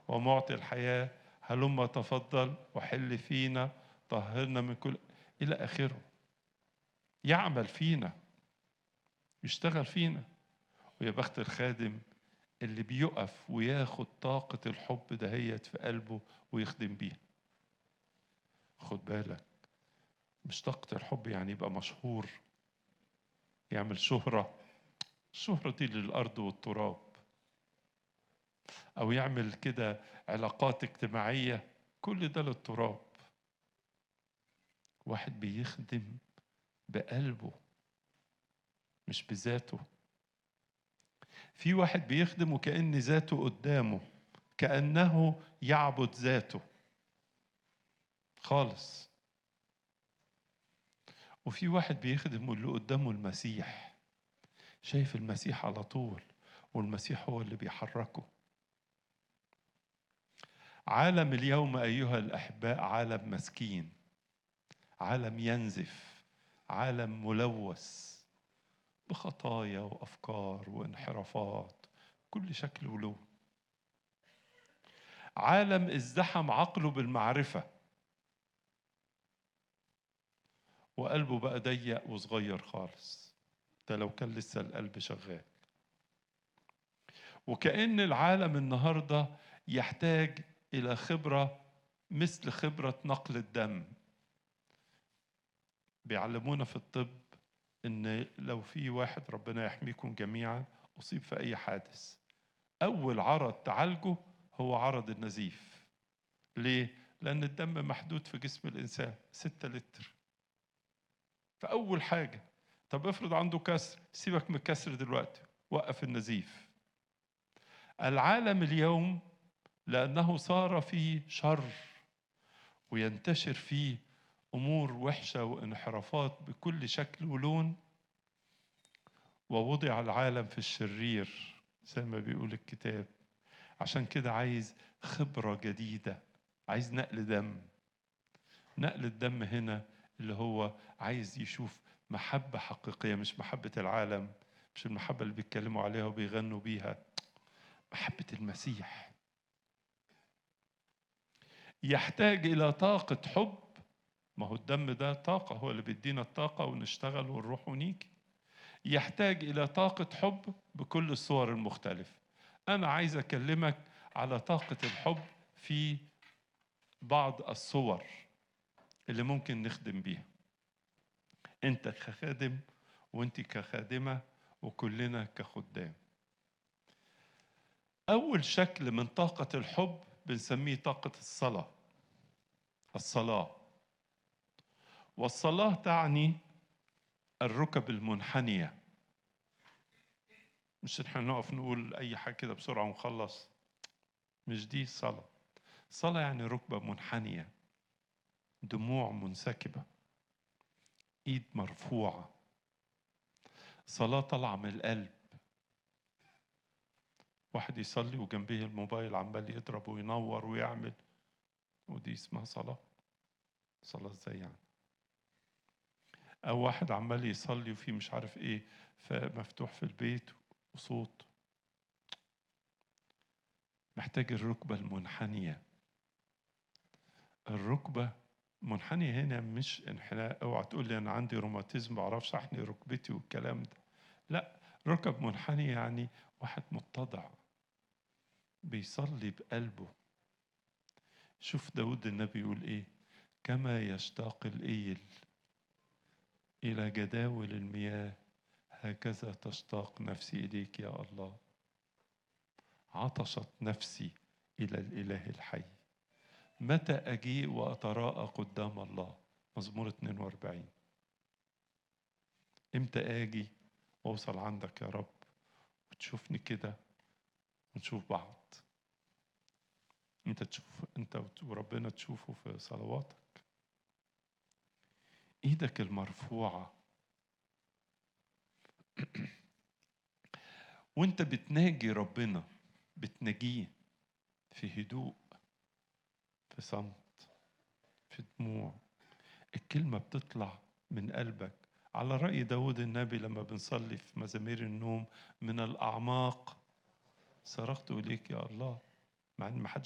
ومعطي الحياة هلما تفضل وحل فينا طهرنا من كل إلى آخره يعمل فينا يشتغل فينا ويا بخت الخادم اللي بيقف وياخد طاقة الحب دهيت في قلبه ويخدم بيها خد بالك مش طاقة الحب يعني يبقى مشهور يعمل شهرة الشهرة دي للأرض والتراب أو يعمل كده علاقات اجتماعية كل ده للتراب واحد بيخدم بقلبه مش بذاته في واحد بيخدم وكأن ذاته قدامه كأنه يعبد ذاته خالص وفي واحد بيخدم واللي قدامه المسيح شايف المسيح على طول والمسيح هو اللي بيحركه عالم اليوم ايها الاحباء عالم مسكين عالم ينزف عالم ملوث بخطايا وافكار وانحرافات كل شكل ولون عالم ازدحم عقله بالمعرفه وقلبه بقى ضيق وصغير خالص ده لو كان لسه القلب شغال وكأن العالم النهارده يحتاج إلى خبرة مثل خبرة نقل الدم بيعلمونا في الطب إن لو في واحد ربنا يحميكم جميعا أصيب في أي حادث أول عرض تعالجه هو عرض النزيف ليه؟ لأن الدم محدود في جسم الإنسان ستة لتر فأول حاجة طب افرض عنده كسر سيبك من الكسر دلوقتي وقف النزيف العالم اليوم لأنه صار فيه شر وينتشر فيه أمور وحشة وانحرافات بكل شكل ولون ووضع العالم في الشرير زي ما بيقول الكتاب عشان كده عايز خبرة جديدة عايز نقل دم نقل الدم هنا اللي هو عايز يشوف محبة حقيقية مش محبة العالم مش المحبة اللي بيتكلموا عليها وبيغنوا بيها محبة المسيح يحتاج إلى طاقة حب ما هو الدم ده طاقة هو اللي بيدينا الطاقة ونشتغل ونروح ونيجي يحتاج إلى طاقة حب بكل الصور المختلفة أنا عايز أكلمك على طاقة الحب في بعض الصور اللي ممكن نخدم بيها أنت كخادم وأنت كخادمة وكلنا كخدام أول شكل من طاقة الحب بنسميه طاقة الصلاة الصلاة والصلاة تعني الركب المنحنية مش احنا نقف نقول أي حاجة كده بسرعة ونخلص مش دي الصلاة الصلاة يعني ركبة منحنية دموع منسكبة إيد مرفوعة صلاة طالعة من القلب واحد يصلي وجنبيه الموبايل عمال يضرب وينور ويعمل ودي اسمها صلاة صلاة ازاي يعني أو واحد عمال يصلي وفي مش عارف إيه فمفتوح في البيت وصوت محتاج الركبة المنحنية الركبة منحنية هنا مش انحناء اوعى تقول لي أنا عندي روماتيزم ما بعرفش أحني ركبتي والكلام ده لا ركب منحنية يعني واحد متضع بيصلي بقلبه شوف داود النبي يقول ايه كما يشتاق الايل الى جداول المياه هكذا تشتاق نفسي اليك يا الله عطشت نفسي الى الاله الحي متى اجيء واتراءى قدام الله مزمور 42 امتى اجي واوصل عندك يا رب وتشوفني كده ونشوف بعض انت تشوف انت وربنا تشوفه في صلواتك ايدك المرفوعه وانت بتناجي ربنا بتناجيه في هدوء في صمت في دموع الكلمه بتطلع من قلبك على رأي داود النبي لما بنصلي في مزامير النوم من الأعماق صرخت إليك يا الله مع إن ما حدش